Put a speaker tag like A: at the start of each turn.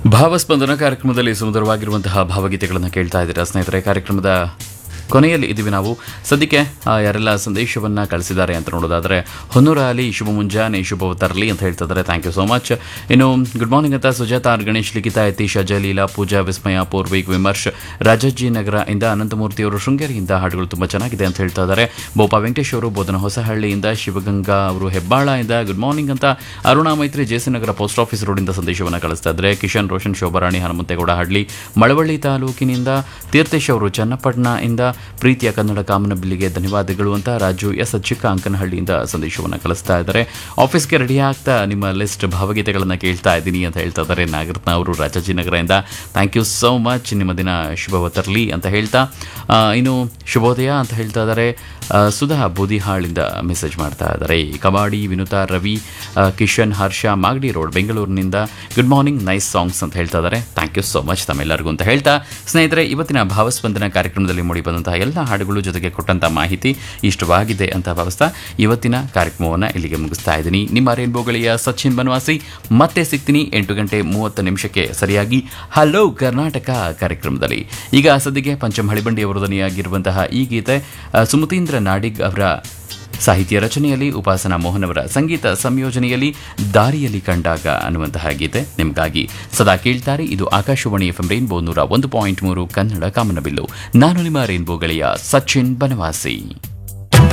A: ಭಾವಸ್ಪಂದನ ಕಾರ್ಯಕ್ರಮದಲ್ಲಿ ಸುಂದರವಾಗಿರುವಂತಹ ಭಾವಗೀತೆಗಳನ್ನು ಕೇಳ್ತಾ ಇದ್ದೀರಾ ಸ್ನೇಹಿತರೆ ಕಾರ್ಯಕ್ರಮದ ಕೊನೆಯಲ್ಲಿ ಇದ್ದೀವಿ ನಾವು ಸದ್ಯಕ್ಕೆ ಆ, ಯಾರೆಲ್ಲ ಸಂದೇಶವನ್ನು ಕಳಿಸಿದ್ದಾರೆ ಅಂತ ನೋಡೋದಾದರೆ ಹೊನ್ನೂರ ಅಲಿ ಶುಭ ಮುಂಜಾನೆ ಶುಭ ತರಲಿ ಅಂತ ಹೇಳ್ತಾ ಇದ್ದಾರೆ ಥ್ಯಾಂಕ್ ಯು ಸೋ ಮಚ್ ಇನ್ನು ಗುಡ್ ಮಾರ್ನಿಂಗ್ ಅಂತ ಸುಜಾತ ಆರ್ ಗಣೇಶ್ ಲಿಖಿತಾ ಯತೀಶ್ ಅಜಯ್ ಲೀಲಾ ಪೂಜಾ ವಿಸ್ಮಯ ಪೂರ್ವಿಕ್ ವಿಮರ್ಶ್ ರಾಜಾಜಿ ನಗರ ಇಂದ ಅನಂತಮೂರ್ತಿ ಅವರು ಶೃಂಗೇರಿಯಿಂದ ಹಾಡುಗಳು ತುಂಬ ಚೆನ್ನಾಗಿದೆ ಅಂತ ಹೇಳ್ತಾ ಇದ್ದಾರೆ ಬೋಪಾ ವೆಂಕಟೇಶ್ ಅವರು ಬೋಧನ ಹೊಸಹಳ್ಳಿಯಿಂದ ಶಿವಗಂಗಾ ಅವರು ಹೆಬ್ಬಾಳ ಇಂದ ಗುಡ್ ಮಾರ್ನಿಂಗ್ ಅಂತ ಅರುಣಾ ಮೈತ್ರಿ ಜೆಸಿ ನಗರ ಪೋಸ್ಟ್ ಆಫೀಸ್ ರೋಡಿಂದ ಸಂದೇಶವನ್ನು ಕಳಿಸ್ತಾ ಇದ್ದಾರೆ ಕಿಶನ್ ರೋಷನ್ ಶೋಭಾರಾಣಿ ಹನುಮಂತೇಗೌಡ ಹಳ್ಳಿ ಮಳವಳ್ಳಿ ತಾಲೂಕಿನಿಂದ ತೀರ್ಥೇಶ್ ಅವರು ಚನ್ನಪಟ್ಟಣ ಇಂದ ಪ್ರೀತಿಯ ಕನ್ನಡ ಕಾಮನಬಿಲ್ಲಿಗೆ ಧನ್ಯವಾದಗಳು ಅಂತ ರಾಜು ಎಸ್ ಚಿಕ್ಕ ಅಂಕನಹಳ್ಳಿಯಿಂದ ಸಂದೇಶವನ್ನು ಕಳಿಸ್ತಾ ಇದ್ದಾರೆ ಆಫೀಸ್ಗೆ ರೆಡಿ ಆಗ್ತಾ ನಿಮ್ಮ ಲಿಸ್ಟ್ ಭಾವಗೀತೆಗಳನ್ನು ಕೇಳ್ತಾ ಇದ್ದೀನಿ ಅಂತ ಹೇಳ್ತಾ ಇದ್ದಾರೆ ನಾಗರತ್ನ ಅವರು ರಾಜಾಜಿನಗರದಿಂದ ಥ್ಯಾಂಕ್ ಯು ಸೋ ಮಚ್ ನಿಮ್ಮ ದಿನ ಶುಭವ ತರಲಿ ಅಂತ ಹೇಳ್ತಾ ಆ, ಇನ್ನು ಶುಭೋದಯ ಅಂತ ಹೇಳ್ತಾ ಇದ್ದಾರೆ ಆ, ಸುಧಾ ಬೂದಿಹಾಳಿಂದ ಮೆಸೇಜ್ ಮಾಡ್ತಾ ಇದ್ದಾರೆ ಕಬಾಡಿ ವಿನುತಾ ರವಿ ಆ, ಕಿಶನ್ ಹರ್ಷ ಮಾಗಡಿ ರೋಡ್ ಬೆಂಗಳೂರಿನಿಂದ ಗುಡ್ ಮಾರ್ನಿಂಗ್ ನೈಸ್ ಸಾಂಗ್ಸ್ ಅಂತ ಹೇಳ್ತಾ ಇದ್ದಾರೆ ಥ್ಯಾಂಕ್ ಯು ಸೋ ಮಚ್ ತಮ್ಮೆಲ್ಲರಿಗೂ ಅಂತ ಹೇಳ್ತಾ ಸ್ನೇಹಿತರೆ ಇವತ್ತಿನ ಭಾವಸ್ಪಂದನ ಕಾರ್ಯಕ್ರಮದಲ್ಲಿ ಮೂಡಿ ಬಂದಂತಹ ಎಲ್ಲ ಹಾಡುಗಳು ಜೊತೆಗೆ ಕೊಟ್ಟಂಥ ಮಾಹಿತಿ ಇಷ್ಟವಾಗಿದೆ ಅಂತ ಭಾವಿಸ್ತಾ ಇವತ್ತಿನ ಕಾರ್ಯಕ್ರಮವನ್ನು ಇಲ್ಲಿಗೆ ಮುಗಿಸ್ತಾ ಇದ್ದೀನಿ ನಿಮ್ಮ ರೇನ್ಬೋಗಳಿಯ ಸಚಿನ್ ಬನವಾಸಿ ಮತ್ತೆ ಸಿಗ್ತೀನಿ ಎಂಟು ಗಂಟೆ ಮೂವತ್ತು ನಿಮಿಷಕ್ಕೆ ಸರಿಯಾಗಿ ಹಲೋ ಕರ್ನಾಟಕ ಕಾರ್ಯಕ್ರಮದಲ್ಲಿ ಈಗ ಸದ್ಯಕ್ಕೆ ಪಂಚಮ್ ಹಳಿಬಂಡಿ ಅವರು ಧ್ವನಿಯಾಗಿರುವಂತಹ ಈ ಗೀತೆ ಆ, ಸುಮತೀಂದ್ರ ನಾಡಿಗ್ ಅವರ ಸಾಹಿತ್ಯ ರಚನೆಯಲ್ಲಿ ಉಪಾಸನಾ ಮೋಹನ್ ಅವರ ಸಂಗೀತ ಸಂಯೋಜನೆಯಲ್ಲಿ ದಾರಿಯಲ್ಲಿ ಕಂಡಾಗ ಅನ್ನುವಂತಹ ಗೀತೆ ನಿಮಗಾಗಿ ಸದಾ ಕೇಳ್ತಾರೆ ಇದು ಆಕಾಶವಾಣಿ ಎಫ್ ಎಂ ರೈನ್ಬೋ ನೂರ ಒಂದು ಪಾಯಿಂಟ್ ಮೂರು ಕನ್ನಡ ಕಾಮನಬಿಲ್ಲು ನಾನು ನಿಮ್ಮ ರೈನ್ಬೋ ಗೆಳೆಯ ಸಚಿನ್ ಬನವಾಸಿ